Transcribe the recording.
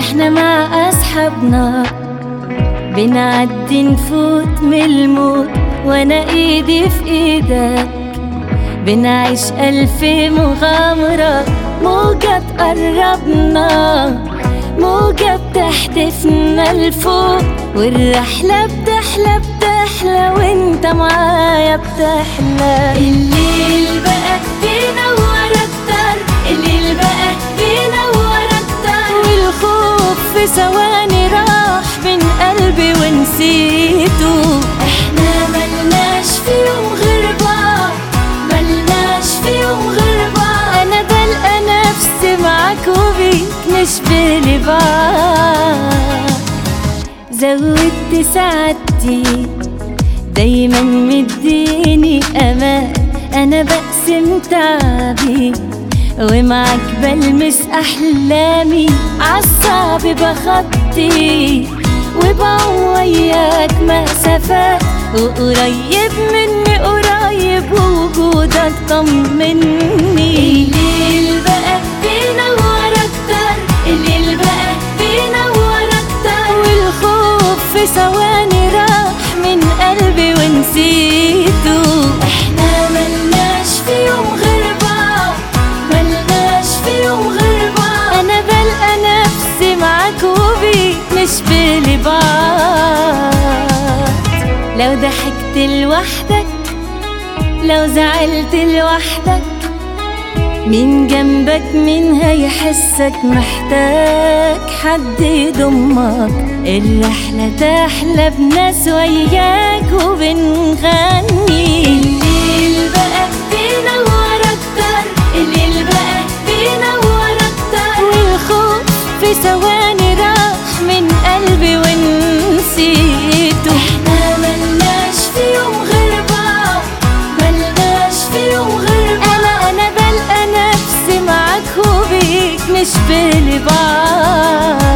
احنا مع اصحابنا بنعدي نفوت من الموت وانا ايدي في ايدك بنعيش الف مغامرة موجة تقربنا موجة بتحدفنا لفوق والرحلة بتحلى بتحلى وانت معايا بتحلى الليل بقى بينور اكتر الليل بقى بينور اكتر والخوف في ثواني راح من قلبي ونسيته احنا ملناش في يوم غير بعض ملناش في يوم غير بعض انا بلقى نفسي معاك وبيك نشبه لبعض زودت سعادتي دايما مديني امان انا بقسم تعبي ومعك بلمس احلامي عالصعب بخطي وبعوم وياك مسافات وقريب مني قريب وجودك طمني الليل بقى بينور اكتر الليل بقى بينور اكتر والخوف في ثواني راح من قلبي ونسيته احنا ملناش في يوم غير بعض ملناش في يوم غير بعض انا بلقى نفسي معاك وبيك نشبه لبعض لو ضحكت لوحدك لو زعلت لوحدك مين جنبك مين هيحسك محتاج حد يضمك الرحلة تحلى بناس وياك وبنغني الليل بقى بينور أكتر الليل بقى بينور أكتر والخوف في ثواني راح من قلبي ونسيته احنا ملناش في يوم غير بعض ملناش في يوم غير بعض انا انا بلقى نفسي معاك وبيك نشبه لبعض